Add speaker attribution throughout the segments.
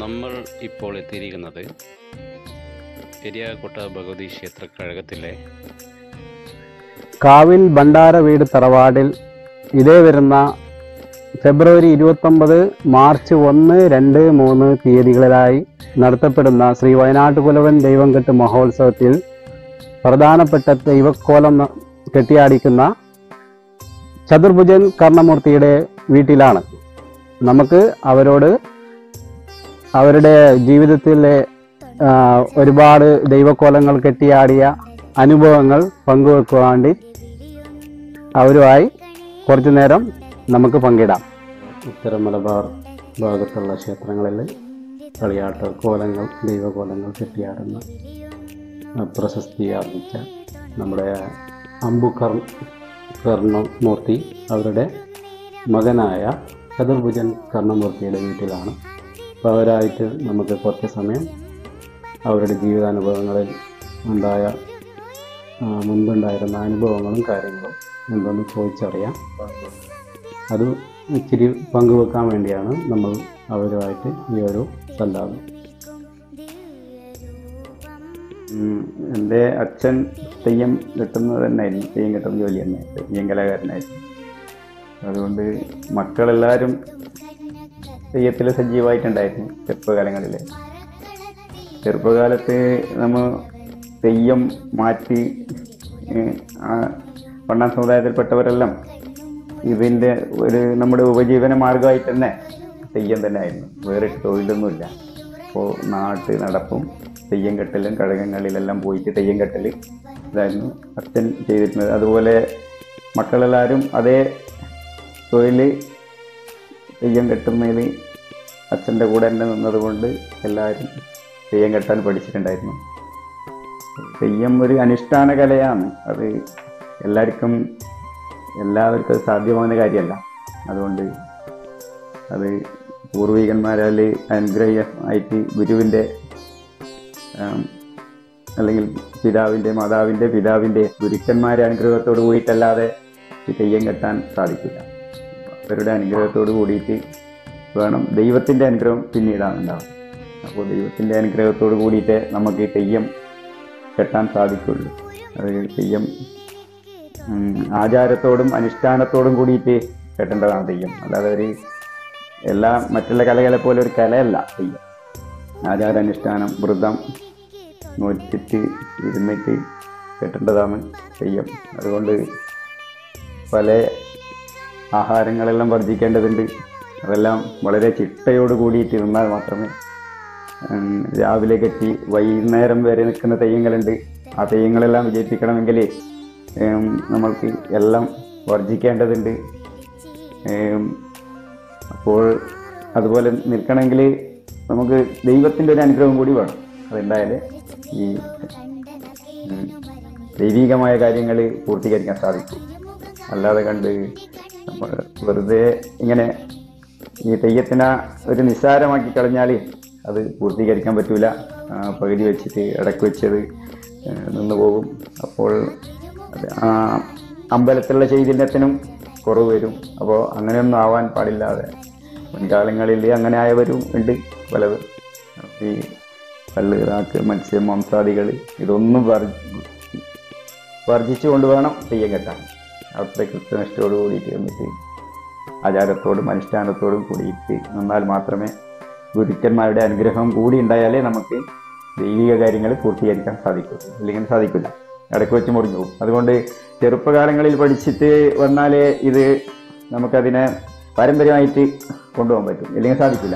Speaker 1: നമ്മൾ ഇപ്പോൾ എത്തിയിരിക്കുന്നത് പെരിയാകോട്ട ഭഗവതി ക്ഷേത്ര കഴകത്തിലെ
Speaker 2: കാവിൽ ഭണ്ഡാര വീട് തറവാടിൽ ഇതേ വരുന്ന ഫെബ്രുവരി ഇരുപത്തൊമ്പത് മാർച്ച് ഒന്ന് രണ്ട് മൂന്ന് തീയതികളിലായി നടത്തപ്പെടുന്ന ശ്രീ വയനാട്ടുകുലവൻ ദൈവംകെട്ട് മഹോത്സവത്തിൽ പ്രധാനപ്പെട്ട ദൈവക്കോലം ന- കെട്ടിയാടിക്കുന്ന ചതുർഭുജൻ കർണമൂർത്തിയുടെ വീട്ടിലാണ് നമുക്ക് അവരോട് അവരുടെ ജീവിതത്തിലെ ആ, ഒരുപാട് ദൈവക്കോലങ്ങൾ കെട്ടിയാടിയ അനുഭവങ്ങൾ പങ്കുവെക്കുവാൻ വേണ്ടി അവരുമായി കുറച്ചു നേരം നമുക്ക് പങ്കിടാം ഉത്തര മലബാർ ഭാഗത്തുള്ള ക്ഷേത്രങ്ങളിൽ കളിയാട്ട കോലങ്ങൾ ദൈവകോലങ്ങൾ കെട്ടിയാടുന്ന ആ, പ്രശസ്തി ആർജിച്ച നമ്മുടെ അമ്പുകർ കർണമൂർത്തി അവരുടെ മകനായ ചതുർഭുജൻ കർണമൂർത്തിയുടെ വീട്ടിലാണ് അപ്പോൾ അവരായിട്ട് നമുക്ക് കുറച്ച് സമയം അവരുടെ ജീവിതാനുഭവങ്ങളിൽ ഉണ്ടായ ആ, മുൻപുണ്ടായിരുന്ന അനുഭവങ്ങളും കാര്യങ്ങളും എന്തെന്ന് ചോദിച്ചറിയാം അത് ഇച്ചിരി പങ്കുവെക്കാൻ വേണ്ടിയാണ് നമ്മൾ അവരുമായിട്ട് ഈ ഒരു സല്ലാപം
Speaker 3: എൻ്റെ അച്ഛൻ തെയ്യം കെട്ടുന്നത് തന്നെയായിരുന്നു തെയ്യം കെട്ടുന്ന ജോലി തന്നെ തെയ്യം കലാകാരനായിരുന്നു അതുകൊണ്ട് മക്കളെല്ലാവരും തെയ്യത്തിൽ സജീവമായിട്ടുണ്ടായിരുന്നു ചെറുപ്പകാലങ്ങളിൽ ചെറുപ്പകാലത്ത് നമ്മൾ തെയ്യം മാറ്റി ഏഹ്, ആ വണ്ണാൻ സമുദായത്തിൽപ്പെട്ടവരെല്ലാം ഇതിൻ്റെ ഒരു നമ്മുടെ ഉപജീവന മാർഗമായിട്ട് തന്നെ തെയ്യം തന്നെ ആയിരുന്നു വേറെ തൊഴിലൊന്നുമില്ല അപ്പോൾ നാട്ട് നടപ്പും തെയ്യം കെട്ടലും കഴകങ്ങളിലെല്ലാം പോയിട്ട് തെയ്യം കെട്ടൽ ഇതായിരുന്നു അച്ഛൻ ചെയ്തിരുന്നത് അതുപോലെ മക്കളെല്ലാവരും അതേ തൊഴിൽ തെയ്യം കെട്ടുന്നതിൽ അച്ഛൻ്റെ കൂടെ തന്നെ നിന്നതുകൊണ്ട് എല്ലാവരും തെയ്യം കെട്ടാൻ പഠിച്ചിട്ടുണ്ടായിരുന്നു തെയ്യം ഒരു അനുഷ്ഠാന കലയാണ് അത് എല്ലാവർക്കും എല്ലാവർക്കും അത് സാധ്യമാകുന്ന കാര്യമല്ല അതുകൊണ്ട് അത് പൂർവികന്മാരാൽ അനുഗ്രഹമായിട്ട് ഗുരുവിൻ്റെ ആം, അല്ലെങ്കിൽ പിതാവിൻ്റെ മാതാവിൻ്റെ പിതാവിൻ്റെ ഗുരുക്കന്മാരെ അനുഗ്രഹത്തോട് കൂടിയിട്ടല്ലാതെ ഈ തെയ്യം കെട്ടാൻ സാധിക്കില്ല അവരുടെ അനുഗ്രഹത്തോട് കൂടിയിട്ട് വേണം ദൈവത്തിൻ്റെ അനുഗ്രഹം പിന്നീടാണ് ഉണ്ടാവും അപ്പോൾ ദൈവത്തിൻ്റെ അനുഗ്രഹത്തോട് കൂടിയിട്ട് നമുക്ക് ഈ തെയ്യം കെട്ടാൻ സാധിക്കുള്ളൂ അത് തെയ്യം ഉം, ആചാരത്തോടും അനുഷ്ഠാനത്തോടും കൂടിയിട്ട് കെട്ടേണ്ടതാണ് തെയ്യം അല്ലാതെ ഒരു എല്ലാ മറ്റുള്ള കലകളെ പോലെ ഒരു കലയല്ല തെയ്യം ആചാരാനുഷ്ഠാനം വ്രതം നോറ്റിട്ട് ഇരുന്നിട്ട് കെട്ടേണ്ടതാണ് തെയ്യം അതുകൊണ്ട് പല ആഹാരങ്ങളെല്ലാം വർജിക്കേണ്ടതുണ്ട് അതെല്ലാം വളരെ ചിട്ടയോട് കൂടിയിട്ട് ഇരുന്നാൽ മാത്രമേ ഉം, രാവിലെ കെട്ടി വൈകുന്നേരം വരെ നിൽക്കുന്ന തെയ്യങ്ങളുണ്ട് ആ തെയ്യങ്ങളെല്ലാം വിജയിപ്പിക്കണമെങ്കിൽ ഉം, നമ്മൾക്ക് എല്ലാം വർജിക്കേണ്ടതുണ്ട് ഉം, അപ്പോൾ അതുപോലെ നിൽക്കണമെങ്കിൽ നമുക്ക് ദൈവത്തിൻ്റെ ഒരു അനുഗ്രഹം കൂടി വേണം അതുണ്ടായാലേ ഈ ഉം, ദൈവികമായ കാര്യങ്ങൾ പൂർത്തീകരിക്കാൻ സാധിക്കും അല്ലാതെ കണ്ട് നമ്മൾ വെറുതെ ഇങ്ങനെ ഈ തെയ്യത്തിനെ ഒരു നിസ്സാരമാക്കി കളഞ്ഞാൽ അത് പൂർത്തീകരിക്കാൻ പറ്റൂല ആ, പകുതി വെച്ചിട്ട് ഇടയ്ക്ക് വെച്ചത് ഏ, നിന്ന് പോകും അപ്പോൾ അത് ആ അമ്പലത്തിലുള്ള ചൈതന്യത്തിനും കുറവ് വരും അപ്പോൾ അങ്ങനെയൊന്നും ആവാൻ പാടില്ലാതെ മുൻകാലങ്ങളിൽ അങ്ങനെ ആയവരും ഉണ്ട് പലതും ഈ കള്ള് നാക്ക് മത്സ്യം മാംസാദികൾ ഇതൊന്നും വർജ വർജിച്ചുകൊണ്ട് വേണം തെയ്യം കെട്ടാൻ അവിടുത്തെ കൃത്യനിഷ്ഠയോട് കൂടിയിട്ട് എന്നിട്ട് ആചാരത്തോടും അനുഷ്ഠാനത്തോടും കൂടിയിട്ട് നിന്നാൽ മാത്രമേ ഗുരുക്കന്മാരുടെ അനുഗ്രഹം കൂടി ഉണ്ടായാലേ നമുക്ക് ദൈവിക കാര്യങ്ങൾ പൂർത്തീകരിക്കാൻ സാധിക്കൂ ഇല്ലെങ്കിൽ സാധിക്കില്ല ഇടയ്ക്ക് വെച്ച് മുറിഞ്ഞു പോകും അതുകൊണ്ട് ചെറുപ്പകാലങ്ങളിൽ പഠിച്ചിട്ട് വന്നാലേ ഇത് നമുക്കതിനെ പാരമ്പര്യമായിട്ട് കൊണ്ടുപോകാൻ പറ്റും ഇല്ലെങ്കിൽ സാധിക്കില്ല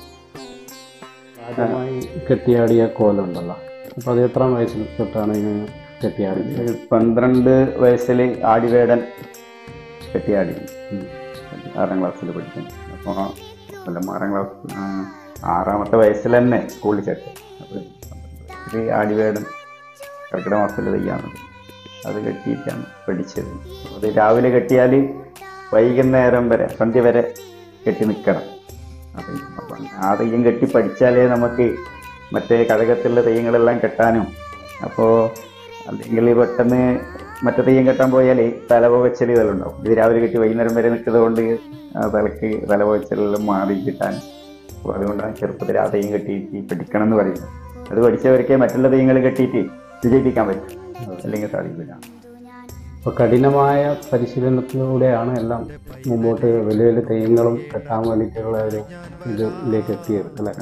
Speaker 2: ആദ്യമായി കെട്ടിയാടിയ കോലം ഉണ്ടല്ലോ അപ്പോൾ അത് എത്ര വയസ്സിൽ തൊട്ടാണ് ഇങ്ങനെ കെട്ടിയാടിയത്
Speaker 3: ഒരു പന്ത്രണ്ട് വയസ്സിൽ ആടിവേടൻ കെട്ടിയാടി
Speaker 2: ഉം.
Speaker 3: ആറാം ക്ലാസ്സിൽ പഠിക്കും അപ്പോൾ കൊല്ലം ആറാം ക്ലാസ് ആ, ആറാമത്തെ വയസ്സിൽ തന്നെ സ്കൂളിൽ ചേർത്ത് അപ്പോൾ ഒരു ആടിവേടൻ കർക്കിടക മാസത്തിൽ തെയ്യാണത് അത് കെട്ടിയിട്ടാണ് പഠിച്ചത് അത് രാവിലെ കെട്ടിയാൽ വൈകുന്നേരം വരെ സന്ധ്യ വരെ കെട്ടി നിൽക്കണം അപ്പം അപ്പം ആ തെയ്യം കെട്ടി പഠിച്ചാലേ നമുക്ക് മറ്റേ കഴകത്തിലുള്ള തെയ്യങ്ങളെല്ലാം കെട്ടാനും അപ്പോൾ അല്ലെങ്കിൽ പെട്ടെന്ന് മറ്റേ തെയ്യം കെട്ടാൻ പോയാൽ തലപോകച്ചൽ ഇതെല്ലാം ഉണ്ടാവും ഇത് രാവിലെ കെട്ടി വൈകുന്നേരം വരെ നിൽക്കുന്നത് കൊണ്ട് ആ തലക്ക് തലപോകച്ചലെല്ലാം മാറി കിട്ടാൻ അപ്പോൾ അതുകൊണ്ടാണ് ചെറുപ്പത്തിൽ ആ തെയ്യം കെട്ടിയിട്ട് പഠിക്കണം എന്ന് പറയുന്നത് അത് പഠിച്ചവർക്കേ മറ്റുള്ള തെയ്യങ്ങൾ കെട്ടിയിട്ട് വിജയിപ്പിക്കാൻ പറ്റും അല്ലെങ്കിൽ സാധിക്കില്ല
Speaker 2: അപ്പോൾ കഠിനമായ പരിശീലനത്തിലൂടെയാണ് എല്ലാം മുമ്പോട്ട് വലിയ വലിയ തെയ്യങ്ങളും കെട്ടാൻ വേണ്ടിയിട്ടുള്ള ഒരു ഇതിലേക്ക് എത്തിയത് അല്ലേ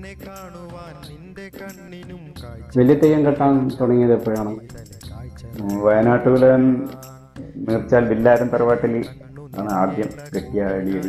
Speaker 2: വലിയ തെയ്യം കെട്ടാൻ തുടങ്ങിയത് എപ്പോഴാണ്
Speaker 3: ഉം, വയനാട്ടുകുലൻ നീർച്ചാൽ ബില്ലാരം തറവാട്ടിൽ ആണ് ആദ്യം കെട്ടിയാടിയത്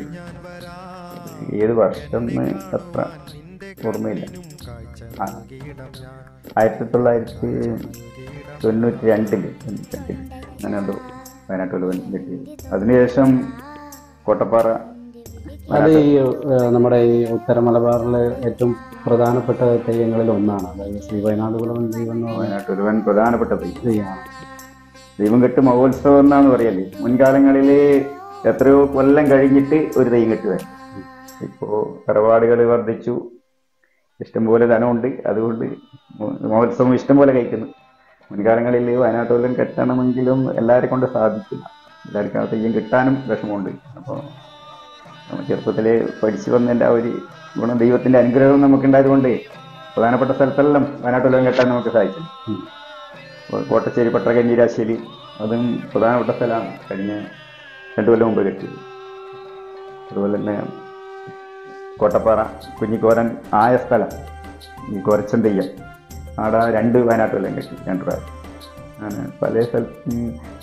Speaker 3: ഏത് വർഷം എന്ന് അത്ര ഓർമ്മയില്ല ആ, ആയിരത്തി തൊള്ളായിരത്തി തൊണ്ണൂറ്റി രണ്ടില് തൊണ്ണൂറ്റി രണ്ടില് അങ്ങനെ എന്തോ വയനാട്ടുകുലവൻ കെട്ടിയത് അതിനുശേഷം കോട്ടപ്പാറ
Speaker 2: അത് ഈ ഏഹ്, നമ്മുടെ ഈ ഉത്തര മലബാറിലെ ഏറ്റവും പ്രധാനപ്പെട്ട തെയ്യങ്ങളിൽ ഒന്നാണ് അതായത് ശ്രീ വയനാട് കുലവൻ ദൈവം എന്ന് പറയുന്ന
Speaker 3: വയനാട്ടുകുലവൻ പ്രധാനപ്പെട്ട തെയ്യം
Speaker 2: തെയ്യമാണ്
Speaker 3: ദൈവം കെട്ട് മഹോത്സവം എന്നാണ് പറയല് മുൻകാലങ്ങളിൽ എത്രയോ കൊല്ലം കഴിഞ്ഞിട്ട് ഒരു തെയ്യം കെട്ടുവാൻ ഇപ്പോ തറവാടുകൾ വർദ്ധിച്ചു ഇഷ്ടംപോലെ ധനമുണ്ട് അതുകൊണ്ട് മോ- മഹോത്സവം ഇഷ്ടംപോലെ കഴിക്കുന്നു മുൻകാലങ്ങളിൽ വയനാട്ടുകൊല്ലം കെട്ടണമെങ്കിലും എല്ലാവരെ കൊണ്ട് സാധിക്കില്ല എല്ലാവർക്കും ആ തെയ്യം കിട്ടാനും വിഷമമുണ്ട് അപ്പോൾ നമ്മൾ ചെറുപ്പത്തിലെ പഠിച്ചു വന്നതിൻ്റെ ആ ഒരു ഗുണം ദൈവത്തിൻ്റെ അനുഗ്രഹം നമുക്കുണ്ടായതുകൊണ്ട് പ്രധാനപ്പെട്ട സ്ഥലത്തെല്ലാം വയനാട്ടുകൊല്ലം കെട്ടാൻ നമുക്ക് സാധിച്ചു
Speaker 2: ഉം.
Speaker 3: കോട്ടശ്ശേരി പട്ടകഞ്ഞിരാശ്ശേരി അതും പ്രധാനപ്പെട്ട സ്ഥലമാണ് കഴിഞ്ഞ രണ്ടു കൊല്ലം മുമ്പ് കെട്ടിയത് അതുപോലെ തന്നെ കോട്ടപ്പാറ കുഞ്ഞിക്കോരൻ ആയ സ്ഥലം ഈ കോരച്ചൻ തെയ്യം ആടെ രണ്ട് വയനാട്ട് കൊല്ലം കെട്ടി രണ്ട് പ്രാവശ്യം അങ്ങനെ പല സ്ഥലത്തും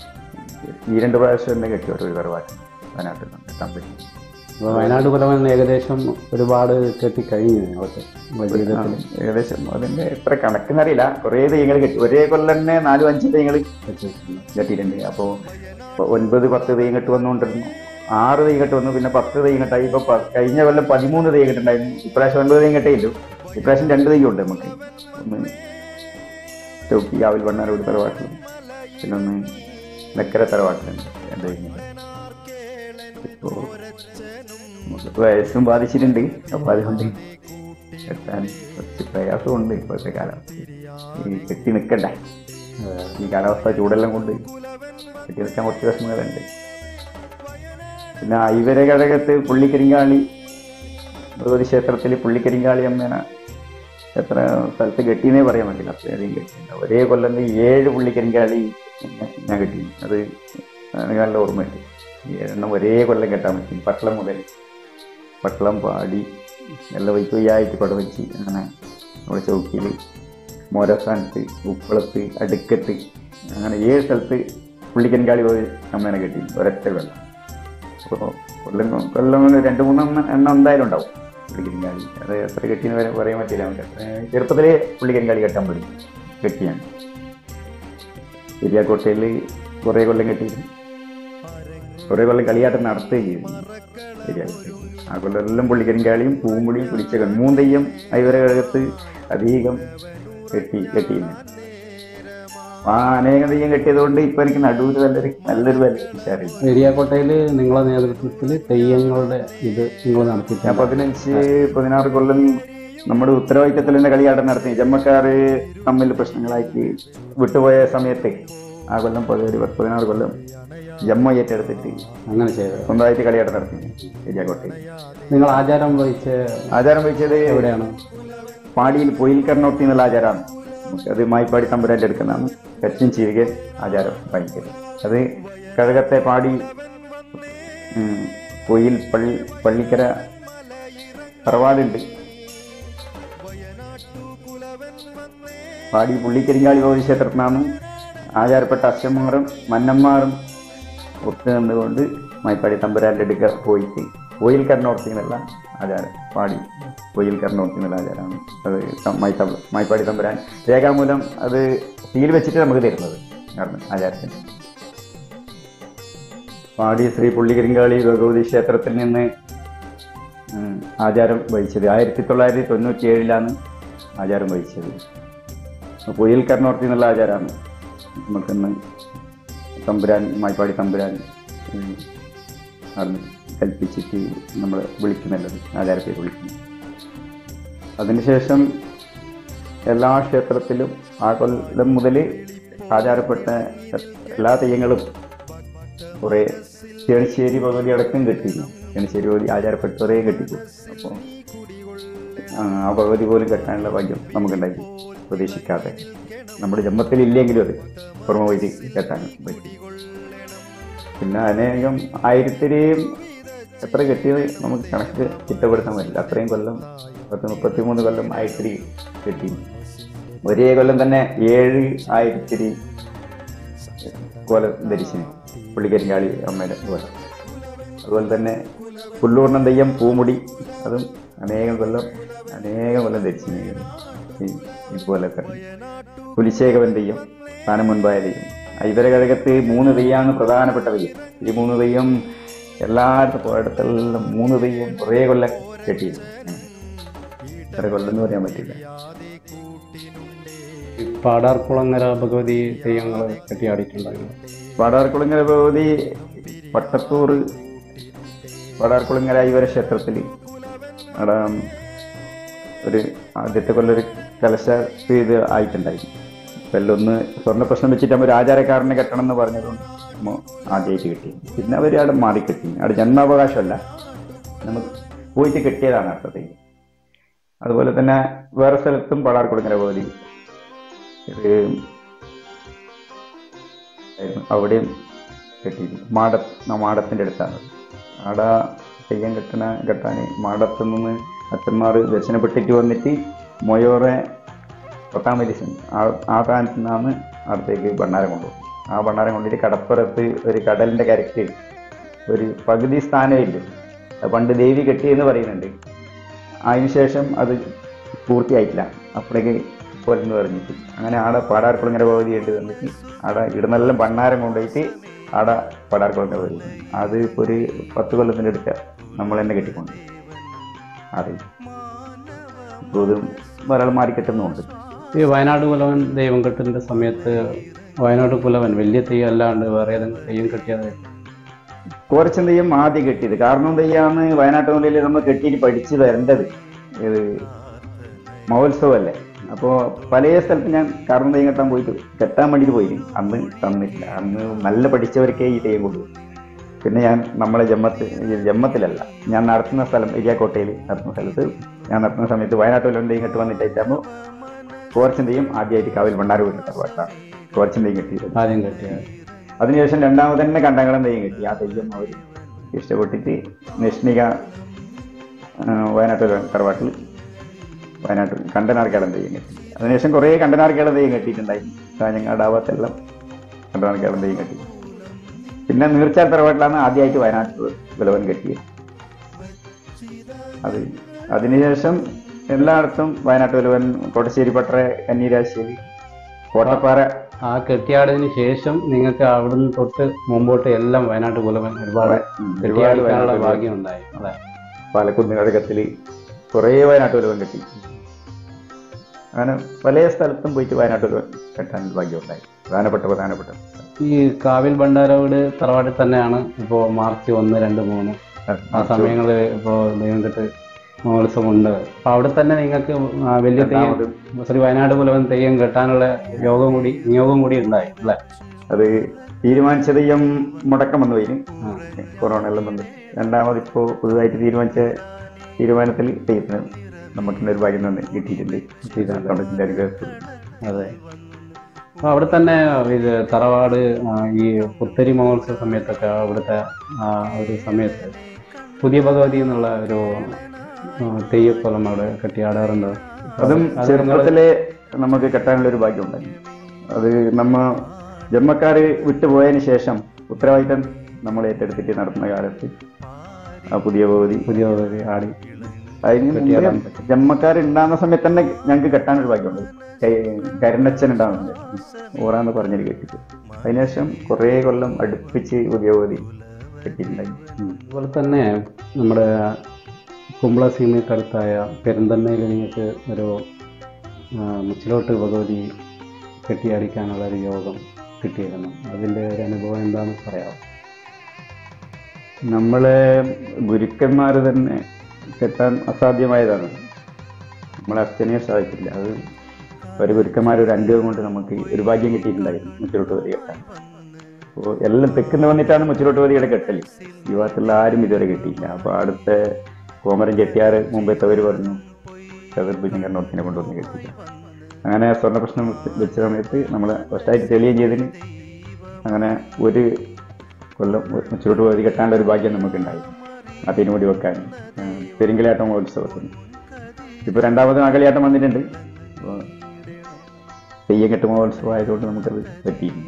Speaker 3: ഈ രണ്ട് പ്രാവശ്യം തന്നെ കെട്ടി ഒരു തറവാട്ട് വയനാട്ടിൽ കെട്ടാൻ പറ്റി
Speaker 2: അപ്പോൾ വയനാട് കുലവൻ ഏകദേശം ഒരുപാട് കെട്ടി കഴിഞ്ഞു ഞങ്ങൾക്ക് ജീവിതത്തിൽ
Speaker 3: ആ, ഏകദേശം അതിന്റെ എത്ര കണക്കെന്നറിയില്ല കുറേ തെയ്യങ്ങൾ കെട്ടി ഒരേ കൊല്ലം തന്നെ നാലും അഞ്ച് തെയ്യങ്ങൾ
Speaker 2: കെട്ടിയിട്ടുണ്ട്
Speaker 3: കെട്ടിയിട്ടുണ്ട് അപ്പോൾ ഒൻപത് പത്ത് തെയ്യം കെട്ട് വന്നുകൊണ്ടിരുന്നു ആറ് തെയ്യം കെട്ട് വന്നു പിന്നെ പത്ത് തെയ്യം കെട്ടായി ഇപ്പൊ പ- കഴിഞ്ഞ കൊല്ലം പതിമൂന്ന് തെയ്യം കെട്ടുണ്ടായിരുന്നു ഇപ്രാവശ്യം ഒൻപത് തെയ്യം കെട്ടേയില്ലു ഇപ്രാവശ്യം രണ്ട് തെയ്യം ഉണ്ട് നമുക്ക് ഒന്ന് ചൗക്കി ആവിൽ വണ്ണാരോട് തറവാട്ടിലും പിന്നെ ഒന്ന് നെക്കര തറവാട്ടിലുണ്ട് രണ്ട് തെയ്യം ഇപ്പോൾ നമുക്ക് വയസ്സും ബാധിച്ചിട്ടുണ്ട് അപ്പോൾ അതുകൊണ്ട് കെട്ടാൻ കുറച്ച് പ്രയാസമുണ്ട് ഇപ്പോഴത്തെ കാലം ഈ കെട്ടി നിൽക്കണ്ടേ ഈ കാലാവസ്ഥ ചൂടെല്ലാം കൊണ്ട് കെട്ടി നിൽക്കാൻ കുറച്ച് വിഷമങ്ങളുണ്ട് പിന്നെ ഐവര ഘടകത്ത് പുള്ളിക്കരിങ്കാളി ഭഗവതി ക്ഷേത്രത്തിൽ പുള്ളിക്കരിങ്കാളി അമ്മേന എത്ര സ്ഥലത്ത് കെട്ടിയെന്നേ പറയാൻ പറ്റില്ല അത്രയധികം കെട്ടിയിട്ടുണ്ട് ഒരേ കൊല്ലം ഈ ഏഴ് പുള്ളിക്കരിങ്കാളി ഞാൻ കെട്ടി അത് എനിക്ക് നല്ല ഓർമ്മയുണ്ട് ഈ ഏഴെണ്ണം ഒരേ കൊല്ലം കെട്ടാൻ പറ്റി പട്ടളം മുതൽ പട്ടളം പാടി നല്ല വൈക്കൊയ്യായിട്ട് കൊടവച്ച് അങ്ങനെ നമ്മുടെ ചൗക്കിയിൽ മോരസ്ഥാനത്ത് ഉപ്പളത്ത് അടുക്കത്ത് അങ്ങനെ ഏഴ് സ്ഥലത്ത് പുള്ളിക്കൻകാളി പോയി അമ്മേനെ കെട്ടി ഒരൊറ്റ കൊല്ലം അപ്പോൾ കൊല്ലം കൊല്ലം കൊണ്ട് രണ്ട് മൂന്നെണ്ണം എണ്ണം എന്തായാലും ഉണ്ടാവും പുള്ളിക്കൻകാളി അത് എത്ര കെട്ടിയെന്ന് വരെ പറയാൻ പറ്റില്ല നമുക്ക് അത്ര ചെറുപ്പത്തിലേ പുള്ളിക്കൻകാളി കെട്ടാൻ പഠിക്കും കെട്ടിയാണ് പെരിയാക്കോട്ടയിൽ കുറേ കൊല്ലം കെട്ടിയിരുന്നു കുറേ കൊല്ലം കളിയാട്ടം നടത്തുകയും ചെയ്തു പെരിയാക്കോട്ടയിൽ ആ കൊല്ലം പുള്ളിക്കരിങ്കാളിയും പൂമ്പുളിയും കുളിച്ചകൻ മൂന്നെയ്യം ഐവര കഴകത്ത് അധികം കെട്ടി കെട്ടിയിരുന്നു ആ അനേകം തെയ്യം കെട്ടിയതുകൊണ്ട് ഇപ്പൊ എനിക്ക് നടുവിൽ നല്ലൊരു നല്ലൊരു വില വിചാരിച്ചു
Speaker 2: ഏരിയാക്കോട്ടയിൽ നിങ്ങളെ നേതൃത്വത്തിൽ തെയ്യങ്ങളുടെ ഇത് നിങ്ങൾ നടത്തിയിട്ടുണ്ട്
Speaker 3: ഞാൻ പതിനഞ്ച് പതിനാറ് കൊല്ലം നമ്മുടെ ഉത്തരവാദിത്തത്തിൽ തന്നെ കളിയാട്ടം നടത്തി ജമ്മക്കാര് തമ്മിൽ പ്രശ്നങ്ങളായിട്ട് വിട്ടുപോയ സമയത്ത് ആ കൊല്ലം പതിനൊരു പത്ത് പതിനാറ് കൊല്ലം ജമ്മ ഏറ്റെടുത്തിട്ട്
Speaker 2: അങ്ങനെ ചെയ്തത്
Speaker 3: സ്വന്തമായിട്ട് കളിയാട്ടം നടത്തി ശരിയാക്കോട്ടെ
Speaker 2: നിങ്ങൾ ആചാരം വഹിച്ച
Speaker 3: ആചാരം വെച്ചത്
Speaker 2: എവിടെയാണ്
Speaker 3: പാടിയിൽ പൊയിൽ കർണോത്തി എന്നുള്ള ആചാരമാണ് അത് മായിപ്പാടി തമ്പുരാൻ്റെ എടുക്കുന്നതാണ് കച്ചും ചീരുക ആചാരം വഹിക്കല് അത് കഴകത്തെ പാടി ഉം, പൊയിൽ പള്ളി പള്ളിക്കര തറവാടുണ്ട് പാടി പുള്ളിക്കരിങ്കാളി ഭഗവതി ക്ഷേത്രത്തിനാണ് ആചാരപ്പെട്ട അച്ഛന്മാരും മന്നന്മാരും ഒത്തു നിന്നുകൊണ്ട് മായിപ്പാടി തമ്പുരാൻ്റെ അടുക്ക പോയിട്ട് കോയിൽ കരണോർത്തി എന്നുള്ള ആചാരം പാടി കോയിൽ കരണോർത്തി എന്നുള്ള ആചാരമാണ് അത് ത- മായി തമ്പ മായിപ്പാടി തമ്പുരാൻ രേഖാമൂലം അത് സീൽ വെച്ചിട്ട് നമുക്ക് തരുന്നത് കാരണം ആചാരത്തിന് പാടി ശ്രീ പുള്ളികരിങ്കാളി ഭഗവതി ക്ഷേത്രത്തിൽ നിന്ന് ഉം, ആചാരം വഹിച്ചത് ആയിരത്തി തൊള്ളായിരത്തി തൊണ്ണൂറ്റി ഏഴിലാണ് ആചാരം വഹിച്ചത് പൊയിൽ കർണോർത്തി എന്നുള്ള ആചാരമാണ് നമുക്കിന്ന് തമ്പുരാൻ മായ്പാടി തമ്പുരാൻ ഉം, അവിടുന്ന് കൽപ്പിച്ചിട്ട് നമ്മൾ വിളിക്കുന്നുള്ളത് ആചാരത്തെ വിളിക്കുന്നു അതിനുശേഷം എല്ലാ ക്ഷേത്രത്തിലും ആ കൊല്ലം മുതൽ ആചാരപ്പെട്ട എല്ലാ തെയ്യങ്ങളും കുറേ ചേണിശ്ശേരി ഭഗവതി അടക്കം കെട്ടിയിരുന്നു ചേണിശ്ശേരി ഭഗവതി ആചാരപ്പെട്ടവരെ കെട്ടിക്കും അപ്പോൾ ആ, ആ ഭഗവതി പോലും കെട്ടാനുള്ള ഭാഗ്യം നമുക്കുണ്ടായി പ്രതീക്ഷിക്കാതെ നമ്മുടെ ജന്മത്തിൽ ഇല്ലെങ്കിലും അത് പുറമെ പോയിട്ട് കെട്ടാൻ പറ്റി പിന്നെ അനേകം ആയിരത്തിലെയും എത്ര കെട്ടിയത് നമുക്ക് കണക്ക് ചിട്ടപ്പെടുത്താൻ പറ്റില്ല അത്രയും കൊല്ലം പത്ത് മുപ്പത്തി മൂന്ന് കൊല്ലം ആയിരത്തിരി കെട്ടി ഒരേ കൊല്ലം തന്നെ ഏഴ് ആയിരത്തിരി കോലം ധരിച്ചിന് പുള്ളിക്കരിങ്കാളി അമ്മയുടെ കോലം അതുപോലെ തന്നെ പുല്ലൂർണം തെയ്യം പൂമുടി അതും അനേകം കൊല്ലം അനേകം കൊല്ലം ധരിച്ചിന് ഈ ഇതുപോലെ തന്നെ പുലിശേഖവൻ തെയ്യം സ്ഥാനം മുൻപായ തെയ്യം ഇവരെ കഴകത്ത് മൂന്ന് തെയ്യമാണ് പ്രധാനപ്പെട്ട തെയ്യം ഈ മൂന്ന് തെയ്യം എല്ലായിടത്തും പോയിടത്തെല്ലാം മൂന്ന് തെയ്യം കുറേ കൊല്ലം കെട്ടിയിരുന്നു എത്ര കൊല്ലം എന്ന് പറയാൻ പറ്റില്ല
Speaker 2: ഈ പാടാർക്കുളങ്ങര ഭഗവതി തെയ്യങ്ങൾ കെട്ടിയാടിയിട്ടുണ്ടായിരുന്നു
Speaker 3: പാടാർക്കുളങ്ങര ഭഗവതി വട്ടത്തൂർ പാടാർക്കുളങ്ങര ഇവരെ ക്ഷേത്രത്തിൽ അവിടെ ഒരു ആദ്യത്തെ കൊല്ലം ഒരു കലശ ഇത് ആയിട്ടുണ്ടായി കൊല്ലൊന്ന് സ്വർണ്ണ പ്രശ്നം വെച്ചിട്ട് നമ്മൾ ഒരു ആചാരക്കാരനെ കെട്ടണം എന്ന് പറഞ്ഞതുകൊണ്ട് നമ്മ ആദ്യമായിട്ട് കിട്ടി പിന്നെ അവർ അവിടെ മാറി കെട്ടി അവിടെ ജന്മാവകാശമല്ല നമുക്ക് പോയിട്ട് കെട്ടിയതാണ് അർത്ഥത്തേക്ക് അതുപോലെ തന്നെ വേറെ സ്ഥലത്തും പാടാർക്കുളങ്ങര ഭഗവതി ഇത് ആയിരുന്നു. അവിടെയും കെട്ടിയിരുന്നു മാട മാടത്തിൻ്റെ അടുത്താണ് ആട തെയ്യം കെട്ടണ കെട്ടാൻ മാടത്തു നിന്ന് അച്ഛന്മാർ ദർശനപ്പെട്ടിട്ട് വന്നിട്ട് മൊയോറെ പത്താം വലിയ ആ ആ സ്ഥാനത്ത് നിന്നാണ് അവിടത്തേക്ക് ഭണ്ണാരം കൊണ്ടുപോകും ആ ഭണ്ണാരം കൊണ്ടിട്ട് കടപ്പുറത്ത് ഒരു കടലിൻ്റെ കരയ്ക്ക് ഒരു പകുതി സ്ഥാനമില്ല അത് പണ്ട് ദേവി കെട്ടിയെന്ന് പറയുന്നുണ്ട് അതിനുശേഷം അത് പൂർത്തിയായിട്ടില്ല അപ്പോഴേക്ക് കൊല്ലെന്ന് പറഞ്ഞിട്ട് അങ്ങനെ ആടെ പാടാർക്കുളങ്ങര ഭഗവതി ആയിട്ട് വന്നിട്ട് ആടെ ഇടന്നെല്ലാം ഭണ്ണാരം കൊണ്ടുപോയിട്ട് ആടെ പാടാർക്കുളങ്ങര ഭഗവതി അത് ഇപ്പോൾ ഒരു പത്ത് കൊല്ലത്തിൻ്റെ അടുക്ക നമ്മൾ തന്നെ കെട്ടിക്കൊണ്ട് അത് ഇപ്പോൾ ഇതും ഒരാൾ മാറി കെട്ടുന്നുമുണ്ട്
Speaker 2: ഈ വയനാട് പുലവൻ ദൈവം കെട്ടിൻ്റെ സമയത്ത് വയനാട് പുലവൻ വലിയ തെയ്യം അല്ലാണ്ട് വേറെ ഏതെങ്കിലും തെയ്യം കെട്ടിയത്
Speaker 3: കുറച്ചും തെയ്യം ആദ്യം കെട്ടിയത് കാരണം തെയ്യാന്ന് വയനാട്ട് മുതലിൽ നമ്മൾ കെട്ടിയിട്ട് പഠിച്ച് വരേണ്ടത് ഇത് മഹോത്സവമല്ലേ അപ്പോൾ പല സ്ഥലത്ത് ഞാൻ കാരണം തെയ്യം കെട്ടാൻ പോയിട്ട് കെട്ടാൻ വേണ്ടിയിട്ട് പോയിരുന്നു അന്ന് തന്നിട്ടില്ല അന്ന് നല്ല പഠിച്ചവർക്കേ ഈ തെയ്യം കൊണ്ടുപോയി പിന്നെ ഞാൻ നമ്മളെ ജമ്മത്ത് ജമ്മത്തിലല്ല ഞാൻ നടത്തുന്ന സ്ഥലം ഇരിയാക്കോട്ടയിൽ നടത്തുന്ന സ്ഥലത്ത് ഞാൻ നടത്തുന്ന സമയത്ത് വയനാട്ടിൽ തെയ്യം കെട്ട് വന്നിട്ടാകുമ്പോൾ കോർച്ചൻ തെയ്യം ആദ്യമായിട്ട് കാവിൽ ഭണ്ണാര വീട്ടിട്ട പാട്ടാണ് കോർച്ചൻ തെയ്യം കെട്ടിയത്
Speaker 2: ആദ്യം കെട്ടിയത്
Speaker 3: അതിനുശേഷം രണ്ടാമത് തന്നെ കണ്ടങ്കളം തെയ്യം കിട്ടി ആ തെയ്യം അവർ ഇഷ്ടപ്പെട്ടിട്ട് നിഷ്ണിക ആ, വയനാട്ടിൽ തറവാട്ടിൽ വയനാട്ടിൽ കണ്ടനാർക്കേളം തെയ്യം കെട്ടി അതിനുശേഷം കുറേ കണ്ടനാർക്കേളം തെയ്യം കെട്ടിയിട്ടുണ്ടായിരുന്നു കാഞ്ഞങ്ങാട് ആവാത്തെല്ലാം കണ്ടനാർക്കേളം തെയ്യം കെട്ടി പിന്നെ നീർച്ചാൽ തറവാട്ടിലാണ് ആദ്യമായിട്ട് വയനാട്ടിൽ വിലവൻ കെട്ടിയത് അത് അതിനുശേഷം എല്ലായിടത്തും വയനാട്ട് വിലവൻ കോട്ടശ്ശേരി പട്ടറ കന്നീരാശ്ശേരി കോട്ടപ്പാറ
Speaker 2: ആ കെട്ടിയാടിന് ശേഷം നിങ്ങൾക്ക് അവിടുന്ന് തൊട്ട് മുമ്പോട്ട് എല്ലാം വയനാട് പുലവൻ ഒരുപാട്
Speaker 3: ഉം, ഒരുപാട്
Speaker 2: കെട്ടിയാടിക്കാനുള്ള
Speaker 3: വയനാട്ട്
Speaker 2: ഭാഗ്യം ഉണ്ടായി അതെ
Speaker 3: പാലക്കുന്ന് കഴകത്തിൽ കുറേ വയനാട്ട് വലുവൻ കെട്ടി അങ്ങനെ പല സ്ഥലത്തും പോയിട്ട് വയനാട്ട് വലുവൻ കെട്ടാൻ ഭാഗ്യമുണ്ടായി പ്രധാനപ്പെട്ട പ്രധാനപ്പെട്ട
Speaker 2: ഈ കാവിൽ ഭണ്ഡാരവീട് തറവാട്ടിൽ തന്നെയാണ് ഇപ്പോൾ മാർച്ച് ഒന്ന് രണ്ട് മൂന്ന് ആ സമയങ്ങളിൽ ഇപ്പോൾ ദൈവം കെട്ട് മഹോത്സവം ഉണ്ട് അപ്പൊ അവിടെ തന്നെ നിങ്ങൾക്ക് ആ വലിയ തെയ്യം
Speaker 3: രണ്ടാമത്
Speaker 2: ശ്രീ വയനാട് പുലവൻ തെയ്യം കെട്ടാനുള്ള യോഗം കൂടി നിയോഗം കൂടി ഉണ്ടായി അല്ലേ
Speaker 3: അത് തീരുമാനിച്ച തെയ്യം മുടക്കം വന്നു പോയി
Speaker 2: ആ.
Speaker 3: കൊറോണ എല്ലാം വന്നു രണ്ടാമത് ഇപ്പോൾ പുതുതായിട്ട് തീരുമാനിച്ച തീരുമാനത്തിൽ തെയ്യത്തിന് നമുക്ക് ഒരു ഭാഗ്യം തന്നെ കിട്ടിയിട്ടുണ്ട്
Speaker 2: കിട്ടിയിട്ടുണ്ട്.
Speaker 3: കണ്ടത്തിന്റെ അനുഗ്രഹത്തിൽ
Speaker 2: അതെ അപ്പൊ അവിടെ തന്നെ ഇത് തറവാട് ആ, ഈ പുത്തരി മഹോത്സവ സമയത്തൊക്കെ അവിടുത്തെ ആ ഒരു സമയത്ത് പുതിയ ഭഗവതി എന്നുള്ള ഒരു ആ, തെയ്യക്കോലം അവിടെ കെട്ടിയാടാറുണ്ട്
Speaker 3: അതും
Speaker 2: അത്
Speaker 3: ചെറുപ്പത്തിലെ നമുക്ക് കെട്ടാനുള്ള ഒരു ഭാഗ്യം ഉണ്ടായി അത് നമ്മ ജന്മക്കാര് വിട്ടുപോയതിന് ശേഷം ഉത്തരവാദിത്തം നമ്മൾ ഏറ്റെടുത്തിട്ട് നടത്തുന്ന കാലത്ത് ആ പുതിയ ഭഗവതി
Speaker 2: പുതിയ ഭഗവതി ആടി
Speaker 3: അതിന്
Speaker 2: കെട്ടിയാടാൻ
Speaker 3: മുമ്പേ ജന്മക്കാരുണ്ടാകുന്ന സമയത്ത് തന്നെ ഞങ്ങൾക്ക് കെട്ടാനൊരു ഭാഗ്യമുണ്ട് കൈ- കരുണച്ചൻ ഉണ്ടാകുന്നുണ്ട് ഓറാന്ന് പറഞ്ഞൊരു കെട്ടിട്ട് അതിനുശേഷം കുറേ കൊല്ലം അടുപ്പിച്ച് പുതിയ ഭഗവതി കെട്ടിയിട്ടുണ്ടായി
Speaker 2: ഉം. അതുപോലെ തന്നെ നമ്മുടെ കുമ്പള സീമയ്ക്കടുത്തായ പെരുന്തണ്ണയിൽ നിങ്ങൾക്ക് ഒരു ആ, മുച്ചിലോട്ട് ഭഗവതി കെട്ടിയാടിക്കാനുള്ള ഒരു യോഗം കിട്ടിയിരുന്നു അതിൻ്റെ ഒരു അനുഭവം എന്താണെന്ന് പറയാം
Speaker 3: നമ്മളെ ഗുരുക്കന്മാർ തന്നെ കെട്ടാൻ അസാധ്യമായതാണ് നമ്മളെ അച്ഛനെ സാധിക്കില്ല അത് ഒരു ഗുരുക്കന്മാർ ഒരു അനുഭവം കൊണ്ട് നമുക്ക് ഒരു ഭാഗ്യം കിട്ടിയിട്ടുണ്ടായിരുന്നു മുച്ചിലോട്ട് വരി കെട്ടാൻ അപ്പോൾ എല്ലാം തെക്കുന്ന വന്നിട്ടാണ് മുച്ചിലോട്ട് വരിയുടെ കെട്ടൽ ഈ ഭാഗത്തുള്ള ആരും ഇതുവരെ കെട്ടിയില്ല അപ്പോൾ അടുത്ത കോമരൻ ചെട്ടിയാർ മുമ്പേത്തവർ പറഞ്ഞു ചതുർഭുജങ്കരണത്തിനെ കൊണ്ടുവന്ന് കെട്ടിക്കുക അങ്ങനെ സ്വർണ്ണ പ്രശ്നം വെച്ച് വെച്ച സമയത്ത് നമ്മൾ ഫസ്റ്റായിട്ട് തെളിയുകയും ചെയ്തതിന് അങ്ങനെ ഒരു കൊല്ലം ചുരുട്ട് പോയി കെട്ടാനുള്ള ഒരു ഭാഗ്യം നമുക്കുണ്ടായി ആ തിരുമുടി വെക്കാൻ പെരിങ്കലാട്ടം മഹോത്സവത്തിന് ഇപ്പോൾ രണ്ടാമത് അകലിയാട്ടം വന്നിട്ടുണ്ട് അപ്പോൾ തെയ്യം കെട്ട് മഹോത്സവം ആയതുകൊണ്ട് നമുക്കത് പറ്റിയില്ല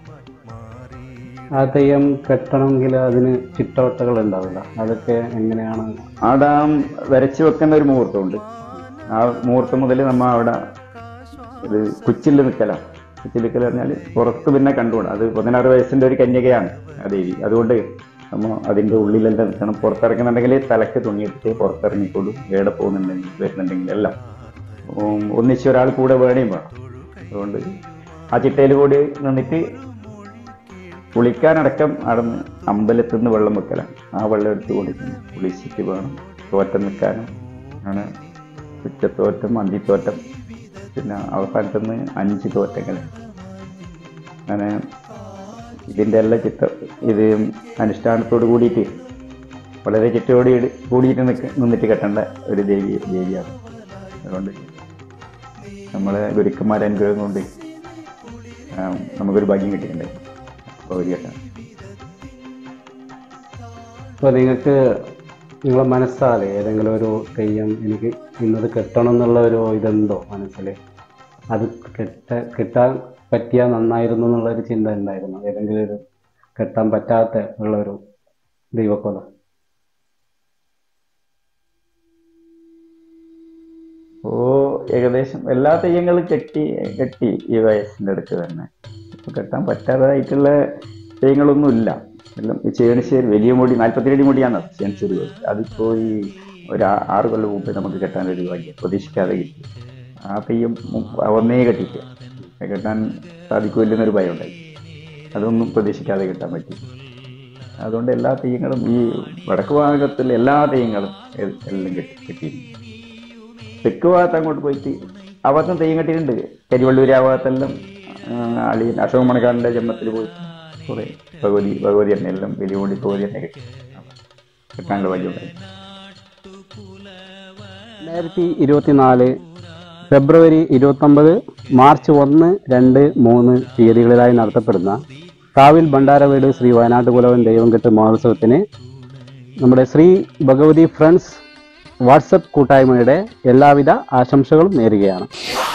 Speaker 2: ആ തെയ്യം കെട്ടണമെങ്കിൽ അതിന് ചിട്ടവട്ടകൾ ഉണ്ടാവില്ല അതൊക്കെ എങ്ങനെയാണ്
Speaker 3: അവിടെ വരച്ച് വെക്കുന്ന ഒരു മുഹൂർത്തമുണ്ട് ആ മുഹൂർത്തം മുതൽ നമ്മ അവിടെ ഇത് കുച്ചിൽ നിൽക്കലാണ് കുച്ചിൽ നിൽക്കൽ പറഞ്ഞാൽ പുറത്ത് പിന്നെ കണ്ടുകൂടാ അത് പതിനാറ് വയസ്സിൻ്റെ ഒരു കന്യകയാണ് ആ ദേവി അതുകൊണ്ട് നമ്മ അതിൻ്റെ ഉള്ളിലെല്ലാം നിൽക്കണം പുറത്തിറങ്ങുന്നുണ്ടെങ്കിൽ തലക്ക് തുണിയിട്ടിട്ട് പുറത്തിറങ്ങിക്കോളും എവിടെ പോകുന്നുണ്ടെങ്കിൽ വരുന്നുണ്ടെങ്കിൽ എല്ലാം ഉം, ഒന്നിച്ച് ഒരാൾ കൂടെ വേണേയും വേണം അതുകൊണ്ട് ആ ചിട്ടയിൽ കൂടി നിന്നിട്ട് കുളിക്കാനടക്കം അടന്ന് അമ്പലത്തിൽ നിന്ന് വെള്ളം വെക്കലാണ് ആ വെള്ളം എടുത്ത് കുളിക്കുന്നു കുളിച്ചിട്ട് വേണം തോറ്റം നിൽക്കാനും അങ്ങനെ ഉച്ചത്തോറ്റം അന്തിത്തോറ്റം പിന്നെ അവസാനത്തുനിന്ന് അഞ്ച് തോറ്റങ്ങൾ അങ്ങനെ ഇതിൻ്റെ എല്ലാം ചിത്ത ഇത് അനുഷ്ഠാനത്തോട് കൂടിയിട്ട് വളരെ ചിട്ടയോട് കൂടിയിട്ട് നിൽക്ക നിന്നിട്ട് കെട്ടേണ്ട ഒരു ദേവി ദേവിയാണ് അതുകൊണ്ട് നമ്മളെ ഗുരുക്കന്മാരെ അനുഗ്രഹം കൊണ്ട് ആ, നമുക്കൊരു ഭാഗ്യം കിട്ടിയിട്ടുണ്ടായി ഗൗരി കെട്ടാൻ
Speaker 2: ഇപ്പോൾ നിങ്ങൾക്ക് നിങ്ങളെ മനസ്സാലെ ഏതെങ്കിലും ഒരു തെയ്യം എനിക്ക് ഇന്നത് കെട്ടണം എന്നുള്ള ഒരു ഇതുണ്ടോ മനസ്സിൽ അത് കെട്ട കെട്ടാൻ പറ്റിയാൽ നന്നായിരുന്നു എന്നുള്ളൊരു ചിന്ത ഉണ്ടായിരുന്നു ഏതെങ്കിലും ഒരു കെട്ടാൻ പറ്റാത്ത ഉള്ളൊരു ദൈവക്കൊലം
Speaker 3: ഓ ഏകദേശം എല്ലാ തെയ്യങ്ങളും കെട്ടി കെട്ടി ഈ വയസ്സിൻ്റെ അടുത്ത് തന്നെ ഇപ്പൊ കെട്ടാൻ പറ്റാതായിട്ടുള്ള തെയ്യങ്ങളൊന്നും ഇല്ല എല്ലാം ഈ ചേണിശ്ശേരി വലിയ മുടി നാൽപ്പത്തിരടി മുടിയാണ് ചേണിശ്ശേരി കോഴി. അതിപ്പോ ഈ ഒരു ആ- ആറ് കൊല്ലം മുമ്പ് നമുക്ക് കെട്ടാൻ ഒരു ഭാഗ്യം പ്രതീക്ഷിക്കാതെ കിട്ടി ആ തെയ്യം മു- ഒന്നേ കെട്ടിയിട്ട് അത് കെട്ടാൻ സാധിക്കില്ലെന്നൊരു ഭയം ഉണ്ടായി അതൊന്നും പ്രതീക്ഷിക്കാതെ കിട്ടാൻ പറ്റി അതുകൊണ്ട് എല്ലാ തെയ്യങ്ങളും ഈ വടക്ക് ഭാഗത്തുള്ള എല്ലാ തെയ്യങ്ങളും എ- എല്ലാം കെട്ടി കിട്ടിയിരുന്നു തെക്ക് ഭാഗത്ത് അങ്ങോട്ട് പോയിട്ട് ആ ഭാഗത്തും തെയ്യം കെട്ടിയിട്ടുണ്ട് കരിവള്ളൂർ ആ ഭാഗത്തെല്ലാം ആ, അളിയൻ അശോക് മണക്കാരൻ്റെ ജന്മത്തിൽ പോയി കുറേ ഭഗവതി ഭഗവതി തന്നെ എല്ലാം വലിയ കൂടി ഭഗവതി തന്നെ കെട്ടി കെട്ടാനുള്ള ഭാഗ്യമുണ്ടായി
Speaker 2: രണ്ടായിരത്തി ഇരുപത്തിനാല് ഫെബ്രുവരി ഇരുപത്തൊമ്പത് മാർച്ച് ഒന്ന് രണ്ട് മൂന്ന് തീയതികളിലായി നടത്തപ്പെടുന്ന കാവിൽ ഭണ്ഡാരവീട് ശ്രീ വയനാട്ട് കുലവൻ ദൈവംകെട്ട് മഹോത്സവത്തിന് നമ്മുടെ ശ്രീ ഭഗവതി ഫ്രണ്ട്സ് വാട്സപ്പ് കൂട്ടായ്മയുടെ എല്ലാവിധ ആശംസകളും നേരുകയാണ്